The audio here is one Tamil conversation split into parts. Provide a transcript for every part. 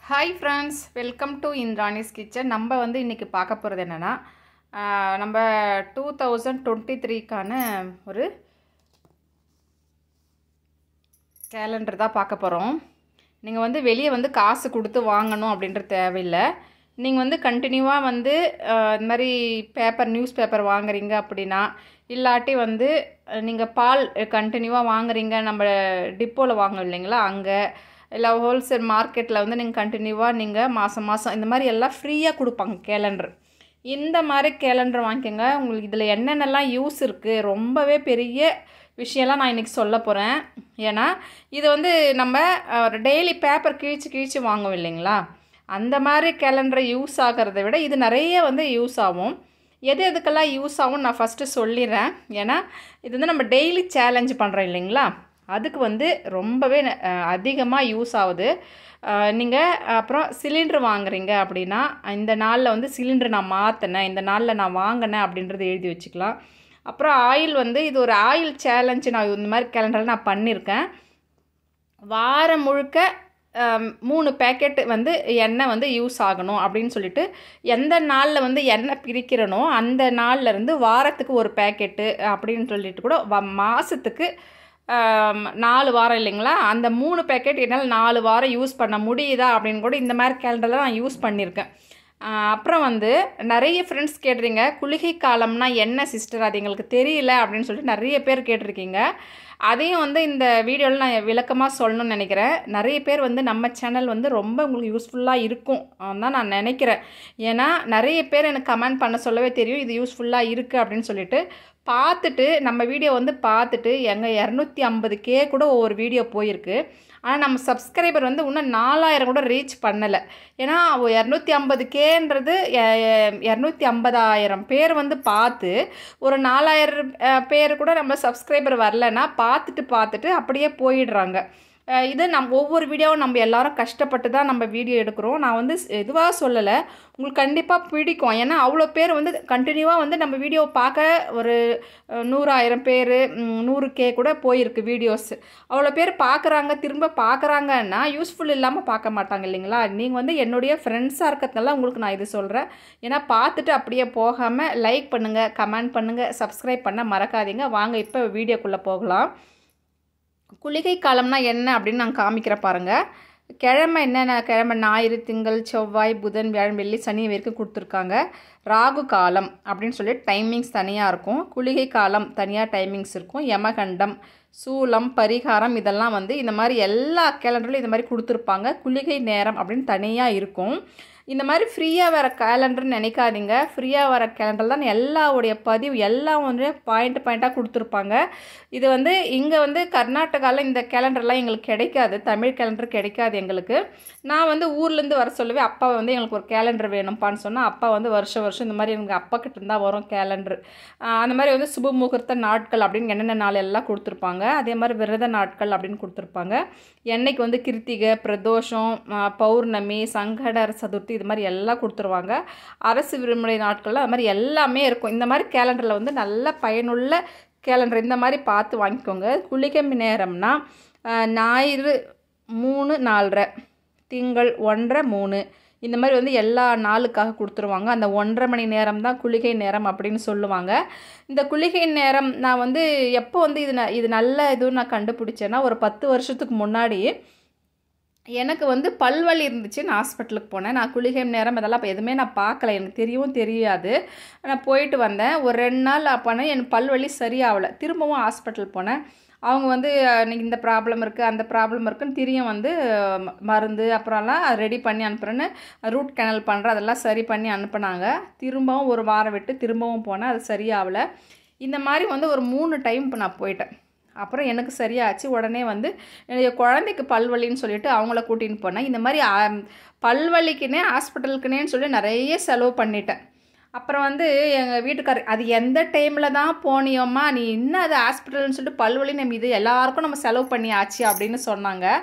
hi friends welcome to Indrani's kitchen நம்ம வந்து இன்றைக்கி பார்க்க போகிறது என்னென்னா நம்ம டூ தௌசண்ட் டுவெண்ட்டி த்ரீக்கான ஒரு கேலண்டர் தான் பார்க்க போகிறோம் நீங்கள் வந்து வெளியே வந்து காசு கொடுத்து வாங்கணும் அப்படின்ற தேவையில்லை நீங்கள் வந்து கண்டினியூவாக வந்து அஹ், இந்த மாதிரி பேப்பர் நியூஸ் பேப்பர் வாங்குறீங்க அப்படின்னா இல்லாட்டி வந்து நீங்கள் பால் கண்டினியூவாக வாங்குறீங்க நம்ம டிப்போவில் வாங்க இல்லைங்களா அங்கே இல்லை ஹோல்சேல் மார்க்கெட்டில் வந்து நீங்கள் கண்டினியூவாக நீங்கள் மாதம் மாதம் இந்த மாதிரி எல்லாம் ஃப்ரீயாக கொடுப்பாங்க கேலண்டர் இந்த மாதிரி கேலண்டர் வாங்கிக்கோங்க உங்களுக்கு இதில் என்னென்னலாம் யூஸ் இருக்குது ரொம்பவே பெரிய விஷயம்லாம் நான் இன்றைக்கி சொல்ல போகிறேன் ஏன்னா இது வந்து நம்ம டெய்லி பேப்பர் கிழிச்சு கிழிச்சு வாங்குவோம் இல்லைங்களா அந்த மாதிரி கேலண்டரை யூஸ் ஆகிறத விட இது நிறைய வந்து யூஸ் ஆகும் எது எதுக்கெல்லாம் யூஸ் ஆகும் நான் ஃபஸ்ட்டு சொல்லிடுறேன் ஏன்னா இது வந்து நம்ம டெய்லி சேலஞ்ச் பண்ணுறோம் இல்லைங்களா அதுக்கு வந்து ரொம்பவே அதிகமாக யூஸ் ஆகுது நீங்கள் அப்புறம் சிலிண்டர் வாங்குறீங்க அப்படின்னா இந்த நாளில் வந்து சிலிண்டர் நான் மாற்றினேன் இந்த நாளில் நான் வாங்கினேன் அப்படின்றத எழுதி வச்சுக்கலாம் அப்புறம் ஆயில் வந்து இது ஒரு ஆயில் சேலஞ்சு நான் இந்த மாதிரி கேலண்டரில் நான் பண்ணியிருக்கேன் வாரம் முழுக்க ஆம், மூணு பேக்கெட் வந்து எண்ணெய் வந்து யூஸ் ஆகணும் அப்படின்னு சொல்லிட்டு எந்த நாளில் வந்து எண்ணெய் பிரிக்கிறனோ அந்த நாள்ல இருந்து வாரத்துக்கு ஒரு பேக்கெட்டு அப்படின்னு சொல்லிட்டு கூட வ மாதத்துக்கு நாலு வாரம் இல்லைங்களா அந்த மூணு பேக்கெட் என்னால் நாலு வாரம் யூஸ் பண்ண முடியுதா அப்படின்னு கூட இந்த மாதிரி கேலண்டரில் நான் யூஸ் பண்ணியிருக்கேன் ஆஹ் அப்புறம் வந்து நிறைய ஃப்ரெண்ட்ஸ் கேட்டிருங்க குளிகை காலம்னா என்ன சிஸ்டர் அது எங்களுக்கு தெரியல அப்படின்னு சொல்லிட்டு நிறைய பேர் கேட்டிருக்கீங்க அதையும் வந்து இந்த வீடியோவில் நான் விளக்கமாக சொல்லணும்னு நினைக்கிறேன் நிறைய பேர் வந்து நம்ம சேனல் வந்து ரொம்ப உங்களுக்கு யூஸ்ஃபுல்லாக இருக்கும் தான் நான் நினைக்கிறேன் ஏன்னா நிறைய பேர் எனக்கு கமெண்ட் பண்ண சொல்லவே தெரியும் இது யூஸ்ஃபுல்லாக இருக்குது அப்படின்னு சொல்லிட்டு பார்த்துட்டு நம்ம வீடியோ வந்து பார்த்துட்டு எங்கள் இரநூத்தி ஐம்பது கே கூட ஒவ்வொரு வீடியோ போயிருக்கு ஆனால் நம்ம சப்ஸ்கிரைபர் வந்து இன்னும் நாலாயிரம் கூட ரீச் பண்ணலை ஏன்னா இரநூத்தி ஐம்பது கேன்றது இரநூத்தி ஐம்பதாயிரம் பேர் வந்து பார்த்து ஒரு நாலாயிரம் அஹ், பேர் கூட நம்ம சப்ஸ்கிரைபர் வரலன்னா பார்த்துட்டு பார்த்துட்டு அப்படியே போயிடுறாங்க அஹ், இது நம்ம ஒவ்வொரு வீடியோவும் நம்ம எல்லாரும் கஷ்டப்பட்டு தான் நம்ம வீடியோ எடுக்கிறோம் நான் வந்து இதுவாக சொல்லலை உங்களுக்கு கண்டிப்பாக பிடிக்கும் ஏன்னா அவ்வளோ பேர் வந்து கண்டினியூவாக வந்து நம்ம வீடியோவை பார்க்க ஒரு அஹ், நூறாயிரம் பேர் நூறு கே கூட போயிருக்கு வீடியோஸ் அவ்வளோ பேர் பார்க்குறாங்க திரும்ப பார்க்குறாங்கன்னா யூஸ்ஃபுல் இல்லாமல் பார்க்க மாட்டாங்க இல்லைங்களா நீங்கள் வந்து என்னுடைய ஃப்ரெண்ட்ஸாக இருக்கிறதுனால உங்களுக்கு நான் இது சொல்கிறேன் ஏன்னா பார்த்துட்டு அப்படியே போகாமல் லைக் பண்ணுங்கள் கமெண்ட் பண்ணுங்கள் சப்ஸ்கிரைப் பண்ண மறக்காதீங்க வாங்க இப்போ வீடியோக்குள்ளே போகலாம் குளிகை காலம்னா என்ன அப்படின்னு நான் காமிக்கிறேன் பாருங்கள் கிழமை என்னென்ன கிழமை ஞாயிறு திங்கள் செவ்வாய் புதன் வியாழன் வெள்ளி சனி வரைக்கும் கொடுத்துருக்காங்க ராகு காலம் அப்படின்னு சொல்லி டைமிங்ஸ் தனியாக இருக்கும் குளிகை காலம் தனியாக டைமிங்ஸ் இருக்கும் யமகண்டம் சூலம் பரிகாரம் இதெல்லாம் வந்து இந்த மாதிரி எல்லா கேலண்டர்லையும் இந்த மாதிரி கொடுத்துருப்பாங்க குளிகை நேரம் அப்படின்னு தனியாக இருக்கும் இந்த மாதிரி ஃப்ரீயாக வர கேலண்டர்னு நினைக்காதீங்க ஃப்ரீயாக வர கேலண்டர் தான் எல்லாவுடைய பதிவு எல்லாம் வந்து பாயிண்ட் பாயிண்ட்டாக கொடுத்துருப்பாங்க இது வந்து இங்கே வந்து கர்நாடகாவில் இந்த கேலண்டர்லாம் எங்களுக்கு கிடைக்காது தமிழ் கேலண்டர் கிடைக்காது எங்களுக்கு நான் வந்து ஊர்லேருந்து வர சொல்லவே அப்பா வந்து எங்களுக்கு ஒரு கேலண்டர் வேணும்ப்பான்னு சொன்னால் அப்பா வந்து வருஷம் வருஷம் இந்த மாதிரி எங்கள் அப்பா கிட்ட இருந்தால் வரும் கேலண்டர் அந்த மாதிரி வந்து சுப முகூர்த்த நாட்கள் அப்படின்னு என்னென்ன நாள் எல்லாம் கொடுத்துருப்பாங்க அதே மாதிரி விரத நாட்கள் அப்படின்னு கொடுத்துருப்பாங்க என்னைக்கு வந்து கிருத்திகை பிரதோஷம் ஆ, பௌர்ணமி சங்கடர் சதுர்த்தி இது மாதிரி எல்லாம் கொடுத்துருவாங்க அரசு விடுமுறை நாட்கள்ல அது மாதிரி எல்லாமே இருக்கும் இந்த மாதிரி கேலண்டரில் வந்து நல்ல பயனுள்ள கேலண்டர் இந்த மாதிரி பார்த்து வாங்கிக்கோங்க குளிகை நேரம்னா ஆ, ஞாயிறு மூணு நாலரை திங்கள் ஒன்றரை மூணு இந்த மாதிரி வந்து எல்லா நாளுக்காக கொடுத்துருவாங்க அந்த ஒன்றரை மணி நேரம் தான் குளிகை நேரம் அப்படின்னு சொல்லுவாங்க இந்த குளிகை நேரம் நான் வந்து எப்போ வந்து இது ந- இது நல்ல இதுன்னு நான் கண்டுபிடிச்சேன்னா ஒரு பத்து வருஷத்துக்கு முன்னாடி எனக்கு வந்து பல்வலி இருந்துச்சு நான் ஹாஸ்பிட்டலுக்கு போனேன் நான் குளிகை நேரம் இதெல்லாம் இப்போ எதுவுமே நான் பார்க்கல எனக்கு தெரியவும் தெரியாது நான் போயிட்டு வந்தேன் ஒரு ரெண்டு நாள் அப்போனா என் பல்வலி சரியாகலை திரும்பவும் ஹாஸ்பிட்டல் போனேன் அவங்க வந்து நீங்கள் இந்த ப்ராப்ளம் இருக்குது அந்த ப்ராப்ளம் இருக்குன்னு திரியும் வந்து ம- மருந்து அப்புறம்லாம் ரெடி பண்ணி அனுப்புகிறேன்னு ரூட் கேனல் பண்ணுறேன் அதெல்லாம் சரி பண்ணி அனுப்புனாங்க திரும்பவும் ஒரு வாரம் விட்டு திரும்பவும் போனேன் அது சரியாகலை இந்த மாதிரி வந்து ஒரு மூணு டைம் இப்போ நான் போயிட்டேன் அப்புறம் எனக்கு சரியாச்சு உடனே வந்து என்னுடைய குழந்தைக்கு பல்வலின்னு சொல்லிட்டு அவங்கள கூட்டின்னு போனேன் இந்த மாதிரி ஆம், பல்வலிக்குனே ஹாஸ்பிட்டலுக்குனேன்னு சொல்லி நிறைய செலவு பண்ணிட்டேன் அப்புறம் வந்து எங்கள் வீட்டுக்காரர் அது எந்த டைமில் தான் போனியோம்மா நீ இன்னும் அது ஹாஸ்பிட்டல்னு சொல்லிட்டு பல்வலி நம்ம இது எல்லாருக்கும் நம்ம செலவு பண்ணியாச்சு அப்படின்னு சொன்னாங்க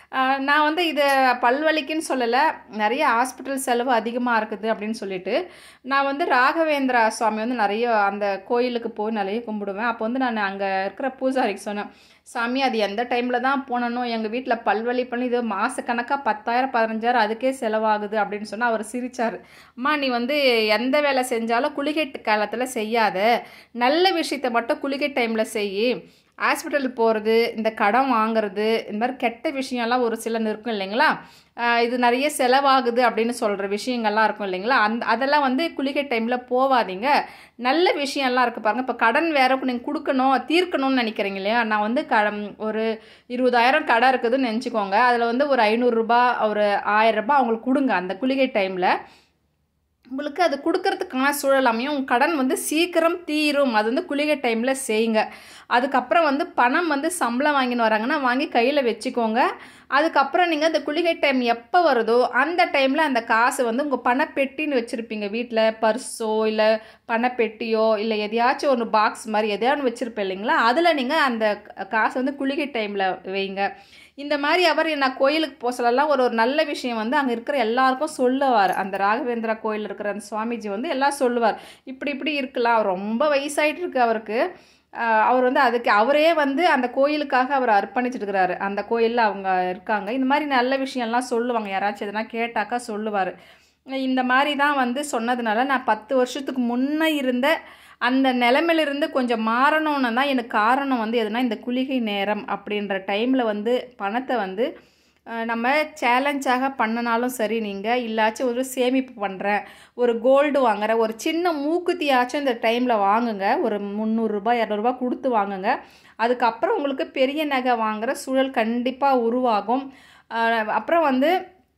ஆஹ் நான் வந்து இது பல்வலிக்குன்னு சொல்லலை நிறைய ஹாஸ்பிட்டல் செலவு அதிகமாக இருக்குது அப்படின்னு சொல்லிட்டு நான் வந்து ராகவேந்திரா சுவாமி வந்து நிறைய அந்த கோயிலுக்கு போய் நிறைய கும்பிடுவேன் அப்போ வந்து நான் அங்கே இருக்கிற பூஜாரிக்கு சொன்னேன் சாமி அது எந்த டைமில் தான் போனணும் எங்கள் வீட்டில் பல்வலி பண்ணி இது மாதக்கணக்காக பத்தாயிரம் பதினஞ்சாயிரம் அதுக்கே செலவாகுது அப்படின்னு சொன்னால் அவர் சிரிச்சார் அம்மா நீ வந்து எந்த வேலை செஞ்சாலும் குளிகை காலத்தில் செய்யாத நல்ல விஷயத்தை மட்டும் குளிகை டைமில் செய் ஹாஸ்பிட்டல் போகிறது இந்த கடன் வாங்குறது இந்த மாதிரி கெட்ட விஷயம்லாம் ஒரு சில இருக்கும் இல்லைங்களா ஆஹ் இது நிறைய செலவாகுது அப்படின்னு சொல்கிற விஷயங்கள்லாம் இருக்கும் இல்லைங்களா அந்த அதெல்லாம் வந்து குளிகை டைமில் போகாதீங்க நல்ல விஷயம்லாம் இருக்குது பாருங்கள் இப்போ கடன் வேற நீங்கள் கொடுக்கணும் தீர்க்கணும்னு நினைக்கிறீங்க இல்லையா நான் வந்து க ஒரு இருபதாயிரம் கடன் இருக்குதுன்னு நினச்சிக்கோங்க அதில் வந்து ஒரு ஐநூறுரூபா ஒரு ஆயிரரூபா அவங்களுக்கு கொடுங்க அந்த குளிகை டைமில் உங்களுக்கு அது கொடுக்கறதுக்கான சூழல் அமையும் உங்கள் கடன் வந்து சீக்கிரம் தீரும் அது வந்து குளிகை டைமில் செய்யுங்க அதுக்கப்புறம் வந்து பணம் வந்து சம்பளம் வாங்கின்னு வராங்கன்னா வாங்கி கையில் வச்சுக்கோங்க அதுக்கப்புறம் நீங்கள் இந்த குளிகை டைம் எப்போ வருதோ அந்த டைமில் அந்த காசு வந்து உங்கள் பணப்பெட்டின்னு வச்சுருப்பீங்க வீட்டில் பர்ஸோ இல்லை பணப்பெட்டியோ இல்லை எதையாச்சும் ஒன்று பாக்ஸ் மாதிரி எதையாவது வச்சுருப்பேன் இல்லைங்களா அதில் நீங்கள் அந்த காசை வந்து குளிகை டைமில் வைங்க இந்த மாதிரி அவர் நான் கோயிலுக்கு போக சொல்லலாம் ஒரு ஒரு நல்ல விஷயம் வந்து அங்கே இருக்கிற எல்லாருக்கும் சொல்லுவார் அந்த ராகவேந்திரா கோயில் இருக்கிற அந்த சுவாமிஜி வந்து எல்லாம் சொல்லுவார் இப்படி இப்படி இருக்கலாம் அவர் ரொம்ப வயசாயிட்டு இருக்கு அவருக்கு ஆஹ் அவர் வந்து அதுக்கு அவரே வந்து அந்த கோயிலுக்காக அவர் அர்ப்பணிச்சிட்டு இருக்கிறாரு அந்த கோயிலில் அவங்க இருக்காங்க இந்த மாதிரி நல்ல விஷயம்லாம் சொல்லுவாங்க யாராச்சும் எதனா கேட்டாக்கா சொல்லுவார் இந்த மாதிரி தான் வந்து சொன்னதுனால நான் பத்து வருஷத்துக்கு முன்னே இருந்த அந்த நிலமையிலிருந்து கொஞ்சம் மாறணும்னு தான் எனக்கு காரணம் வந்து எதுனா இந்த குளிகை நேரம் அப்படின்ற டைமில் வந்து பணத்தை வந்து அஹ், நம்ம சேலஞ்சாக பண்ணினாலும் சரி நீங்கள் இல்லாச்சும் ஒரு சேமிப்பு பண்ணுறேன் ஒரு கோல்டு வாங்குறேன் ஒரு சின்ன மூக்குத்தியாச்சும் இந்த டைமில் வாங்குங்க ஒரு முந்நூறுரூபா இரநூறுபா கொடுத்து வாங்குங்க அதுக்கப்புறம் உங்களுக்கு பெரிய நகை வாங்குற சூழல் கண்டிப்பாக உருவாகும் அஹ், அப்புறம் வந்து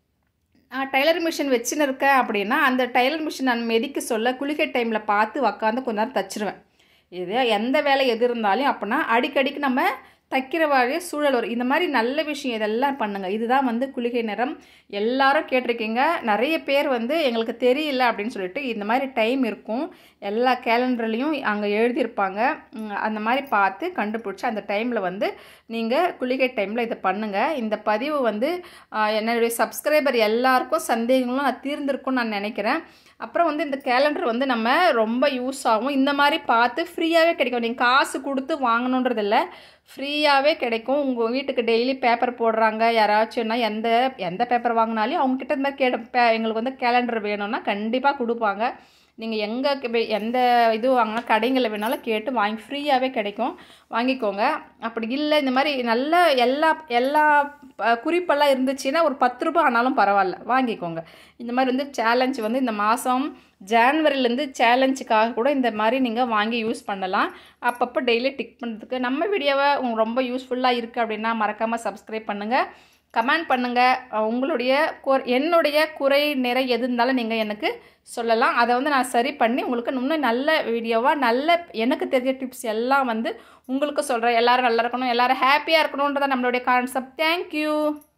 நான் டைலர் மிஷின் வச்சுன்னு இருக்கேன் அப்படின்னா அந்த டைலர் மிஷின் நான் மெதிக்க சொல்ல குளிகை டைமில் பார்த்து உக்காந்து கொஞ்ச நேரம் தச்சிருவேன் இது எந்த வேலை எது இருந்தாலும் அப்படின்னா அடிக்கடிக்கு நம்ம தைக்கிற வழிய சூழல் வரும் இந்த மாதிரி நல்ல விஷயம் இதெல்லாம் பண்ணுங்கள் இதுதான் வந்து குளிகை நிறம் எல்லாரும் கேட்டிருக்கீங்க நிறைய பேர் வந்து எங்களுக்கு தெரியல அப்படின்னு சொல்லிட்டு இந்த மாதிரி டைம் இருக்கும் எல்லா கேலண்டர்லேயும் அங்கே எழுதியிருப்பாங்க உம், அந்த மாதிரி பார்த்து கண்டுபிடிச்சி அந்த டைமில் வந்து நீங்கள் குளிகை டைமில் இதை பண்ணுங்கள் இந்த பதிவு வந்து ஆஹ், என்னுடைய சப்ஸ்கிரைபர் எல்லாருக்கும் சந்தேகங்களும் நான் தீர்ந்திருக்கும்னு நான் நினைக்கிறேன் அப்புறம் வந்து இந்த கேலண்டர் வந்து நம்ம ரொம்ப யூஸ் ஆகும் இந்த மாதிரி பார்த்து ஃப்ரீயாகவே கிடைக்கும் நீங்கள் காசு கொடுத்து வாங்கணுன்றது இல்லை ஃப்ரீயாகவே கிடைக்கும் உங்கள் வீட்டுக்கு டெய்லி பேப்பர் போடுறாங்க யாராச்சும்னா எந்த எந்த பேப்பர் வாங்கினாலும் அவங்கக்கிட்ட இந்த மாதிரி கேட்ட பே எங்களுக்கு வந்து கேலண்டர் வேணும்னா கண்டிப்பாக கொடுப்பாங்க நீங்கள் எங்கே எந்த இது வாங்கினா கடைங்களில் வேணாலும் கேட்டு வாங்கி ஃப்ரீயாகவே கிடைக்கும் வாங்கிக்கோங்க அப்படி இல்லை இந்த மாதிரி நல்ல எல்லா எல்லா அஹ், குறிப்பெல்லாம் இருந்துச்சுன்னா ஒரு பத்து ரூபாய் ஆனாலும் பரவாயில்ல வாங்கிக்கோங்க இந்த மாதிரி வந்து சேலஞ்ச் வந்து இந்த மாதம் ஜான்வரிலேருந்து சேலஞ்சுக்காக கூட இந்த மாதிரி நீங்கள் வாங்கி யூஸ் பண்ணலாம் அப்பப்போ டெய்லி டிக் பண்ணுறதுக்கு நம்ம வீடியோவை உங்களுக்கு ரொம்ப யூஸ்ஃபுல்லாக இருக்குது அப்படின்னா மறக்காமல் சப்ஸ்கிரைப் பண்ணுங்கள் கமெண்ட் பண்ணுங்கள் உங்களுடைய கு என்னுடைய குறை நிறை எது இருந்தாலும் நீங்கள் எனக்கு சொல்லலாம் அதை வந்து நான் சரி பண்ணி உங்களுக்கு இன்னும் நல்ல வீடியோவாக நல்ல எனக்கு தெரிஞ்ச டிப்ஸ் எல்லாம் வந்து உங்களுக்கு சொல்கிறேன் எல்லோரும் நல்லா இருக்கணும் எல்லோரும் ஹாப்பியாக இருக்கணுன்றதான் நம்மளுடைய கான்செப்ட் தேங்க்யூ